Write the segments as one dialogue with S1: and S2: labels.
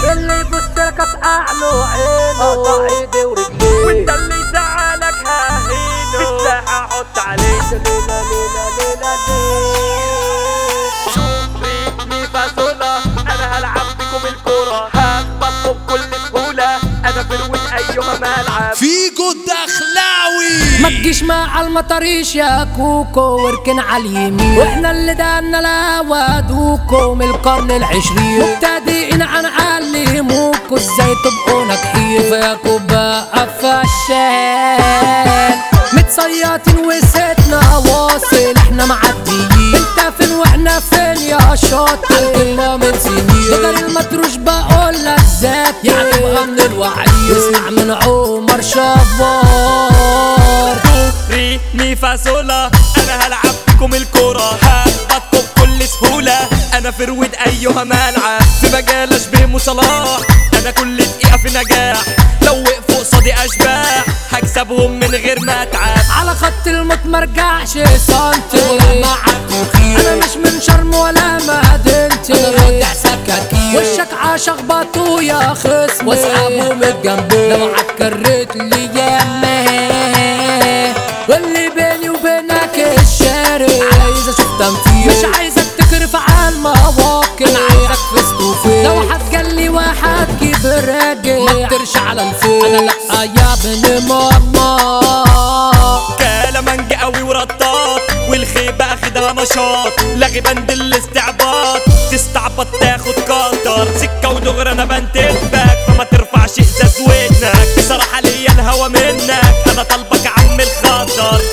S1: اللي يبص لك افقعله عينه
S2: اقطع ايدي ورجلي
S1: وانت اللي يزعلك ههينه بالساحة حط عليه
S2: ليلة ليلة ليلة
S1: ريتني فاصولة انا هلعب بكم الكورة هخبطكم بكل سهولة انا فروت ايها ملعب
S3: فيجو الدخلاوي
S2: ما تجيش مع المطريش يا كوكو واركن على اليمين واحنا اللي دانا الهوا دوكو من القرن العشرين مبتدئين هنعلموكوا ازاي تبقوا ناجحين فياكوا بقى فشال متصيطين وستنا واصل احنا معديين انت فين واحنا فين يا شاطر الكلمة من سنين غير المطروش بقول لك ذات يعني بقى من الوعي اسمع من عمر شبار
S1: ري مي فاصولة انا هلعب بكم الكورة هخبطكم بكل سهولة انا فروت ايها ملعب في مجال اشبه مصلاح انا كل دقيقة في نجاح لو وقفوا قصادي اشباح هكسبهم من غير ما اتعب
S2: على خط الموت مرجعش سنتي انا مش من شرم ولا مدينتي انا بودع سكاكين وشك عاشق بطو يا خصمي واسحبه من جنبي لو عكرت لي يامه واللي بيني وبينك الشارع عايز اشوف تنفيذ مش عايزك تكرف على المواقع انا عايزك فيس تو فيس لو هتجلي واحد جيب راجل ما ترش على الفيس انا لا يا ابن ماما
S1: كلامنج قوي ورطاط والخيبة اخدها نشاط لغي بند الاستعباط تستعبط تاخد قطر سكة ودغري انا بنتبك فما ترفعش ازاز ودنك بصراحة ليا الهوى منك انا طالبك يا عم الخطر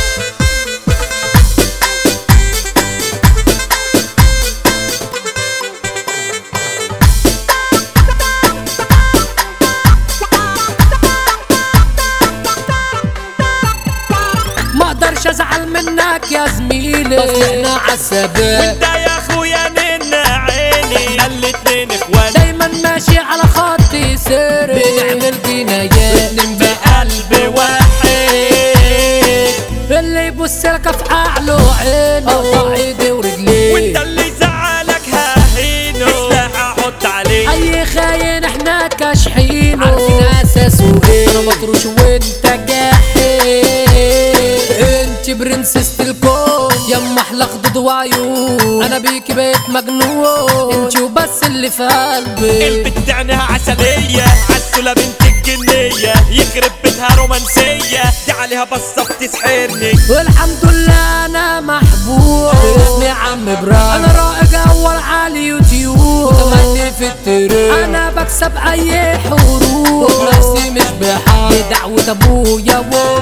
S2: ما اقدرش ازعل منك يا زميلي بس احنا عالسباب
S1: وانت يا اخويا ننا عيني احنا الاتنين اخوان
S2: دايما ماشي على خط سيري بنعمل جنايات اتنين
S1: بقلب واحد
S2: اللي يبص لك في اعلى عينه اقطع ايدي ورجلي
S1: وانت اللي زعلك ههينه سلاح احط عليه
S2: اي خاين احنا كاشحينه عارفين اساسه ايه انا مطروش وانت جاحد انت برنسست الكون يما احلى خدود وعيون انا بيكي بقيت مجنون انت وبس اللي في قلبي
S1: البت عينها عسلية عسولة بنت الجنية يخرب بيتها رومانسية دي عليها بصة بتسحرني
S2: والحمد لله انا محبوب اسمي عم براي انا رائج اول على اليوتيوب تملي في الترند انا بكسب اي حروب نفسي مش بحال دعوة ابويا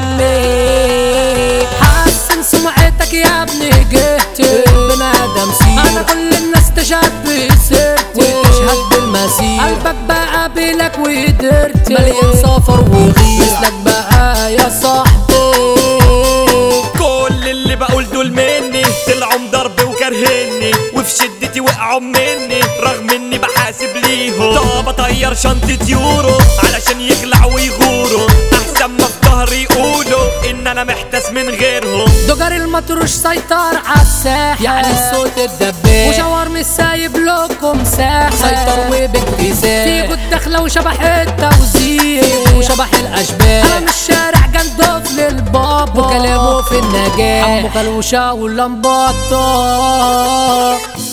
S2: وامي حسن سمعتك يا ابني جهتي بني ادم سي انا كل الناس تشهد بسيرتي وتشهد بالمسير قلبك بقى بلك ودرتي مليان سفر وغير مثلك بقى يا صاحبي
S1: كل اللي بقول دول مني طلعوا ضرب وكرهني وفي شدتي وقعوا مني رغم اني بحاسب ليهم طب اطير شنطة يورو علشان يخلعوا ويغوروا احسن ما في ظهري يقولوا ان انا محتاس من غيرهم
S2: دجر المطروش سيطر عالساحة يعني الصوت الدباب وشاور مش سايب لكم ساحة سيطر وباكتساب فيكوا الدخلة وشبح التوزيع وشبح الأشباح أنا مش شارع جندوف للبابا وكلامه في النجاح حمو كلوشة واللمبطة